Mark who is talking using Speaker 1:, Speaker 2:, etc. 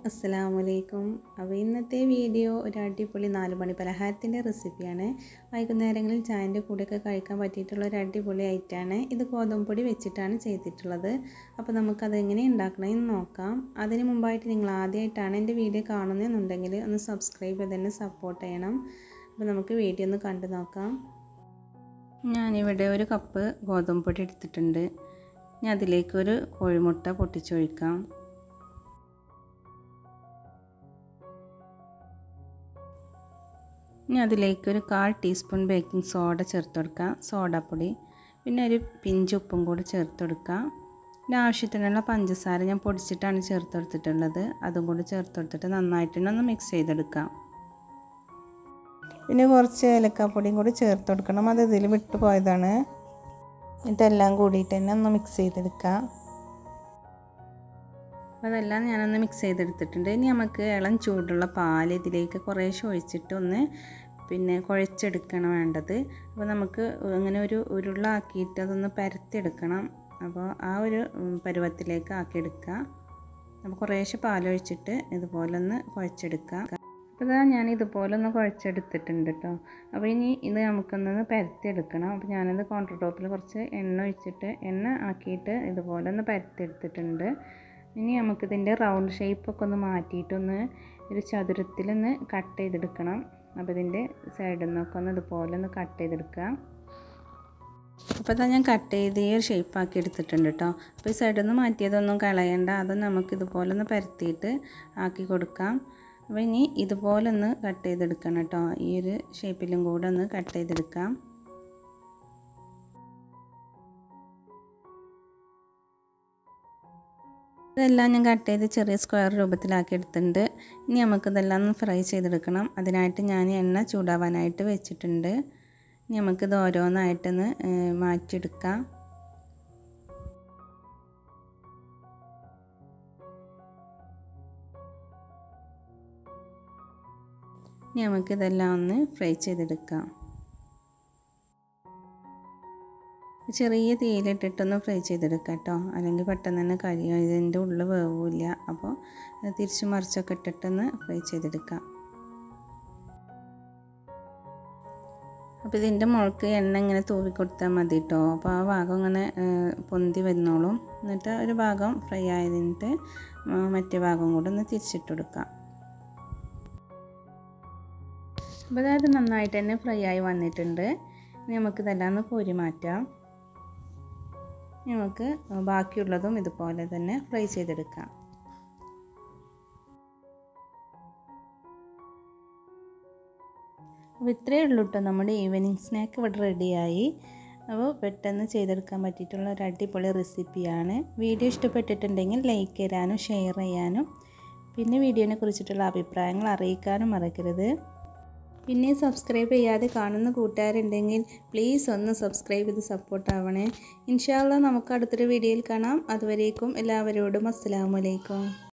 Speaker 1: അസ്സലാമലൈക്കും അപ്പോൾ ഇന്നത്തെ വീഡിയോ ഒരു അടിപൊളി നാല് മണി പലഹാരത്തിൻ്റെ റെസിപ്പിയാണ് വൈകുന്നേരങ്ങളിൽ ചായൻ്റെ കൂടെയൊക്കെ കഴിക്കാൻ പറ്റിയിട്ടുള്ള ഒരു അടിപൊളി ഐറ്റമാണ് ഇത് ഗോതമ്പൊടി വെച്ചിട്ടാണ് ചെയ്തിട്ടുള്ളത് അപ്പോൾ നമുക്കത് എങ്ങനെ ഉണ്ടാക്കണമെന്ന് നോക്കാം അതിന് മുമ്പായിട്ട് നിങ്ങൾ ആദ്യമായിട്ടാണ് എൻ്റെ വീഡിയോ കാണുന്നതെന്നുണ്ടെങ്കിൽ ഒന്ന് സബ്സ്ക്രൈബ് ചെയ്ത് തന്നെ സപ്പോർട്ട് ചെയ്യണം അപ്പോൾ നമുക്ക് വീഡിയോ ഒന്ന് കണ്ടു നോക്കാം ഞാനിവിടെ ഒരു കപ്പ് ഗോതമ്പൊടി എടുത്തിട്ടുണ്ട് ഇനി അതിലേക്കൊരു കോഴിമുട്ട പൊട്ടിച്ചൊഴിക്കാം ഇനി അതിലേക്ക് ഒരു കാൽ ടീസ്പൂൺ ബേക്കിംഗ് സോഡ ചേർത്ത് കൊടുക്കുക സോഡാപ്പൊടി പിന്നെ ഒരു പിഞ്ച് ഉപ്പും കൂടി ചേർത്ത് കൊടുക്കുക പിന്നെ ആവശ്യത്തിനുള്ള പഞ്ചസാര ഞാൻ പൊടിച്ചിട്ടാണ് ചേർത്ത് കൊടുത്തിട്ടുള്ളത് അതും കൂടി ചേർത്ത് കൊടുത്തിട്ട് നന്നായിട്ടൊന്ന് മിക്സ് ചെയ്തെടുക്കാം പിന്നെ കുറച്ച് ഏലക്കാപ്പൊടിയും കൂടി ചേർത്ത് കൊടുക്കണം അത് ഇതിൽ വിട്ടു പോയതാണ് ഇതെല്ലാം കൂടിയിട്ട് തന്നെ ഒന്ന് മിക്സ് ചെയ്തെടുക്കാം അപ്പോൾ അതെല്ലാം ഞാനൊന്ന് മിക്സ് ചെയ്തെടുത്തിട്ടുണ്ട് ഇനി നമുക്ക് ഇളം ചൂടുള്ള പാൽ ഇതിലേക്ക് കുറേശ്ശെ ഒഴിച്ചിട്ട് ഒന്ന് പിന്നെ കുഴച്ചെടുക്കണം വേണ്ടത് അപ്പോൾ നമുക്ക് ഇങ്ങനെ ഒരു ഉരുളാക്കിയിട്ട് അതൊന്ന് പരത്തിയെടുക്കണം അപ്പോൾ ആ ഒരു പരുവത്തിലേക്ക് ആക്കിയെടുക്കുക അപ്പോൾ കുറേശ്ശെ പാലൊഴിച്ചിട്ട് ഇതുപോലെ ഒന്ന് കുഴച്ചെടുക്കുക അപ്പോൾ ഇതാ ഞാൻ ഇതുപോലെ ഒന്ന് കുഴച്ചെടുത്തിട്ടുണ്ട് കേട്ടോ അപ്പോൾ ഇനി ഇത് നമുക്കൊന്ന് പരത്തിയെടുക്കണം അപ്പോൾ ഞാനത് കൗണ്ടർ ടോപ്പിൽ കുറച്ച് എണ്ണ ഒഴിച്ചിട്ട് എണ്ണ ആക്കിയിട്ട് ഇതുപോലെ ഒന്ന് പരത്തിയെടുത്തിട്ടുണ്ട് ഇനി നമുക്കിതിൻ്റെ റൗണ്ട് ഷേപ്പൊക്കെ ഒന്ന് മാറ്റിയിട്ടൊന്ന് ഒരു ചതുരത്തിലൊന്ന് കട്ട് ചെയ്തെടുക്കണം അപ്പോൾ ഇതിൻ്റെ സൈഡിൽ നിന്നൊക്കെ ഒന്ന് ഇതുപോലെ ഒന്ന് കട്ട് ചെയ്തെടുക്കുക അപ്പോൾ ഇതാ ഞാൻ കട്ട് ചെയ്ത് ഈ ഒരു ഷേപ്പാക്കി എടുത്തിട്ടുണ്ട് കേട്ടോ അപ്പോൾ ഈ സൈഡിൽ നിന്ന് മാറ്റിയതൊന്നും കളയണ്ട അത് നമുക്ക് ഇതുപോലെ ഒന്ന് പരത്തിയിട്ട് ആക്കി കൊടുക്കാം അപ്പോൾ ഇനി ഇതുപോലെ ഒന്ന് കട്ട് ചെയ്തെടുക്കണം കേട്ടോ ഈ ഒരു ഷേപ്പിലും കൂടെ ഒന്ന് കട്ട് ചെയ്തെടുക്കാം ഇതെല്ലാം ഞാൻ കട്ട് ചെയ്ത് ചെറിയ സ്ക്വയർ രൂപത്തിലാക്കി എടുത്തിട്ടുണ്ട് ഇനി നമുക്കിതെല്ലാം ഒന്ന് ഫ്രൈ ചെയ്തെടുക്കണം അതിനായിട്ട് ഞാൻ എണ്ണ ചൂടാവാനായിട്ട് വെച്ചിട്ടുണ്ട് ഇനി നമുക്കിത് ഓരോന്നായിട്ടൊന്ന് മാറ്റിയെടുക്കാം ഇനി നമുക്കിതെല്ലാം ഒന്ന് ഫ്രൈ ചെയ്തെടുക്കാം ചെറിയ തീയിലിട്ടിട്ടൊന്ന് ഫ്രൈ ചെയ്തെടുക്കാം കേട്ടോ അല്ലെങ്കിൽ പെട്ടെന്ന് തന്നെ കരിയും ഇതിൻ്റെ ഉള്ളിൽ വേവില്ല അപ്പോൾ തിരിച്ചു മറിച്ചൊക്കെ ഇട്ടിട്ടൊന്ന് ഫ്രൈ ചെയ്തെടുക്കാം അപ്പോൾ ഇതിൻ്റെ മുളക്ക് എണ്ണ ഇങ്ങനെ തൂവി കൊടുത്താൽ മതി കേട്ടോ അപ്പോൾ ആ ഭാഗം ഇങ്ങനെ പൊന്തി വരുന്നോളും എന്നിട്ട് ഒരു ഭാഗം ഫ്രൈ ആയതിട്ട് മറ്റേ ഭാഗം കൂടെ ഒന്ന് തിരിച്ചിട്ട് കൊടുക്കാം അപ്പോൾ അതായത് നന്നായിട്ട് തന്നെ ഫ്രൈ ആയി വന്നിട്ടുണ്ട് ഇനി നമുക്കിതെല്ലാം ഒന്ന് കോരി മാറ്റാം നമുക്ക് ബാക്കിയുള്ളതും ഇതുപോലെ തന്നെ ഫ്രൈ ചെയ്തെടുക്കാം അപ്പോൾ ഇത്രയേ ഉള്ളൂ കേട്ടോ നമ്മുടെ ഈവനിങ് സ്നാക്ക് ഇവിടെ റെഡിയായി അപ്പോൾ പെട്ടെന്ന് ചെയ്തെടുക്കാൻ പറ്റിയിട്ടുള്ള ഒരു അടിപൊളി റെസിപ്പിയാണ് വീഡിയോ ഇഷ്ടപ്പെട്ടിട്ടുണ്ടെങ്കിൽ ലൈക്ക് തരാനും ഷെയർ ചെയ്യാനും പിന്നെ വീഡിയോനെ കുറിച്ചിട്ടുള്ള അഭിപ്രായങ്ങൾ അറിയിക്കാനും മറക്കരുത് പിന്നെ സബ്സ്ക്രൈബ് ചെയ്യാതെ കാണുന്ന കൂട്ടുകാരുണ്ടെങ്കിൽ പ്ലീസ് ഒന്ന് സബ്സ്ക്രൈബ് ചെയ്ത് സപ്പോർട്ട് ആവണേ ഇൻഷാല്ല നമുക്ക് അടുത്തൊരു വീഡിയോയിൽ കാണാം അതുവരേക്കും എല്ലാവരോടും അസ്സലാമലൈക്കും